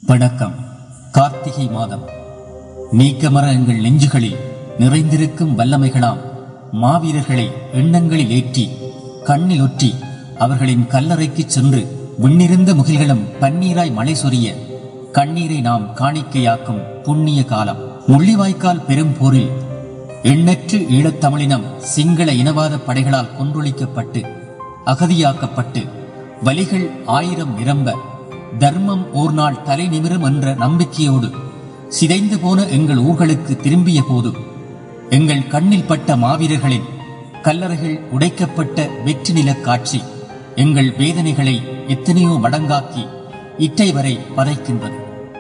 வணக்கம் கார்த்திகை மாதம் நீக்கமர எங்கள் நெஞ்சுகளில் நிறைந்திருக்கும் வல்லமைகளாம் மாவீரர்களை எண்ணங்களில் ஏற்றி கண்ணில் ஒற்றி அவர்களின் கல்லறைக்குச் சென்று விண்ணிருந்த முகில்களும் பன்னீராய் மழை சொரிய கண்ணீரை நாம் காணிக்கையாக்கும் புண்ணிய காலம் முள்ளிவாய்க்கால் பெரும் போரில் எண்ணற்று ஈழத்தமிழினம் சிங்கள இனவாத படைகளால் கொன்றொழிக்கப்பட்டு அகதியாக்கப்பட்டு வலிகள் ஆயிரம் நிரம்ப தர்மம் ஓர் நாள் தலை நிமிரும் என்ற நம்பிக்கையோடு சிதைந்து போன எங்கள் ஊர்களுக்கு திரும்பிய போது எங்கள் கண்ணில் பட்ட மாவீரர்களின் கல்லறைகள் உடைக்கப்பட்ட வெற்றி நிலக் காட்சி எங்கள் வேதனைகளை எத்தனையோ மடங்காக்கி இட்டை வரை பதைக்கின்றது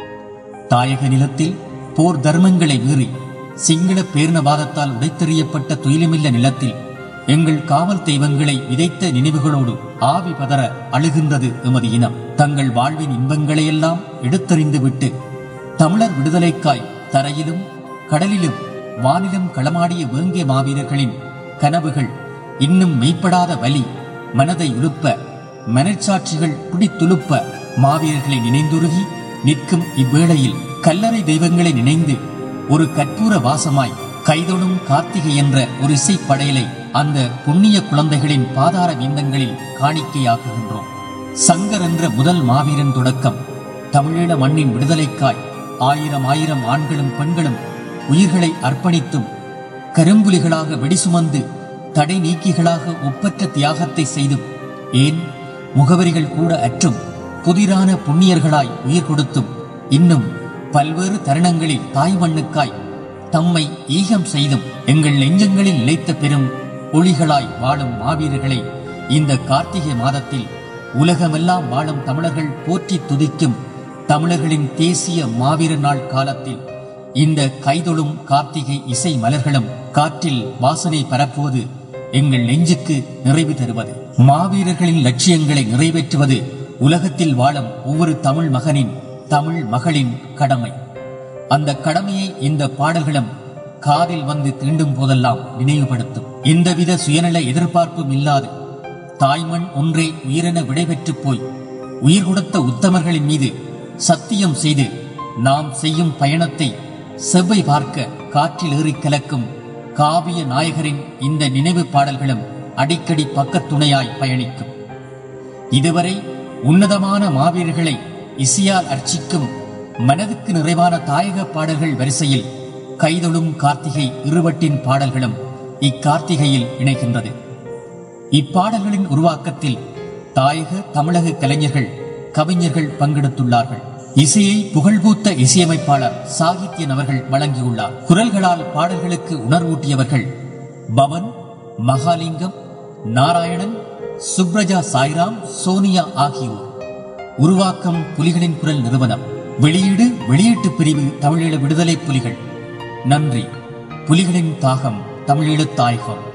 தாயக நிலத்தில் போர் தர்மங்களை மீறி சிங்கள பேரினவாதத்தால் உடைத்தெறியப்பட்ட துயிலுமில்ல நிலத்தில் எங்கள் காவல் தெய்வங்களை விதைத்த நினைவுகளோடு ஆவி பதற அழுகின்றது எமது இனம் தங்கள் வாழ்வின் இன்பங்களையெல்லாம் எடுத்தறிந்துவிட்டு தமிழர் விடுதலைக்காய் தரையிலும் கடலிலும் வானிலும் களமாடிய வேங்கிய மாவீரர்களின் கனவுகள் இன்னும் மெய்ப்படாத வலி மனதை உலுப்ப மனச்சாட்சிகள் பிடித்துலுப்ப மாவீரர்களை நினைந்துருகி நிற்கும் இவ்வேளையில் கல்லறை தெய்வங்களை நினைந்து ஒரு கற்பூர வாசமாய் கைதொடும் கார்த்திகை என்ற ஒரு இசைப்படையலை அந்த புண்ணிய குழந்தைகளின் பாதார விந்தங்களில் காணிக்கையாக்குகின்றோம் சங்கர் என்ற முதல் மாவீரன் தொடக்கம் தமிழீழ மண்ணின் விடுதலைக்காய் ஆயிரம் ஆயிரம் ஆண்களும் பெண்களும் உயிர்களை அர்ப்பணித்தும் கரும்புலிகளாக வெடிசுமந்து தடை நீக்கிகளாக ஒப்பற்ற தியாகத்தை செய்தும் ஏன் முகவரிகள் கூட அற்றும் புதிரான புண்ணியர்களாய் உயிர் கொடுத்தும் இன்னும் பல்வேறு தருணங்களில் தாய் மண்ணுக்காய் தம்மை ஈகம் செய்தும் எங்கள் நெஞ்சங்களில் நிலைத்த பெரும் ஒளிகளாய் வாழும் மாவீரர்களை இந்த கார்த்திகை மாதத்தில் உலகமெல்லாம் வாழும் தமிழர்கள் போற்றி துதிக்கும் தமிழர்களின் தேசிய மாவீர நாள் காலத்தில் இந்த கைதொழும் கார்த்திகை இசை மலர்களும் காற்றில் வாசனை பரப்புவது எங்கள் நெஞ்சுக்கு நிறைவு தருவது மாவீரர்களின் லட்சியங்களை நிறைவேற்றுவது உலகத்தில் வாழும் ஒவ்வொரு தமிழ் மகனின் தமிழ் மகளின் கடமை அந்த கடமையை இந்த பாடல்களும் காதில் வந்து தீண்டும் போதெல்லாம் நினைவுபடுத்தும் எந்தவித சுயநல எதிர்பார்ப்பும் இல்லாது தாய்மண் ஒன்றே உயிரென விடைபெற்று போய் உயிர் கொடுத்த உத்தமர்களின் மீது சத்தியம் செய்து நாம் செய்யும் பயணத்தை செவ்வை பார்க்க காற்றில் ஏறி கலக்கும் காவிய நாயகரின் இந்த நினைவு பாடல்களும் அடிக்கடி பக்கத்துணையாய் பயணிக்கும் இதுவரை உன்னதமான மாவீரர்களை இசையால் அர்ச்சிக்கும் மனதுக்கு நிறைவான தாயக பாடல்கள் வரிசையில் கைதொழும் கார்த்திகை இருவட்டின் பாடல்களும் இக்கார்த்திகையில் இணைகின்றது இப்பாடல்களின் உருவாக்கத்தில் தாயக தமிழக கலைஞர்கள் கவிஞர்கள் பங்கெடுத்துள்ளார்கள் இசையை புகழ்பூத்த இசையமைப்பாளர் சாகித்யன் அவர்கள் வழங்கியுள்ளார் குரல்களால் பாடல்களுக்கு உணர்வூட்டியவர்கள் பவன் மகாலிங்கம் நாராயணன் சுப்ரஜா சாய்ராம் சோனியா ஆகியோர் உருவாக்கம் புலிகளின் குரல் நிறுவனம் வெளியீடு வெளியீட்டு பிரிவு தமிழீழ விடுதலை புலிகள் நன்றி புலிகளின் தாகம் தமிழீழ தாயகம்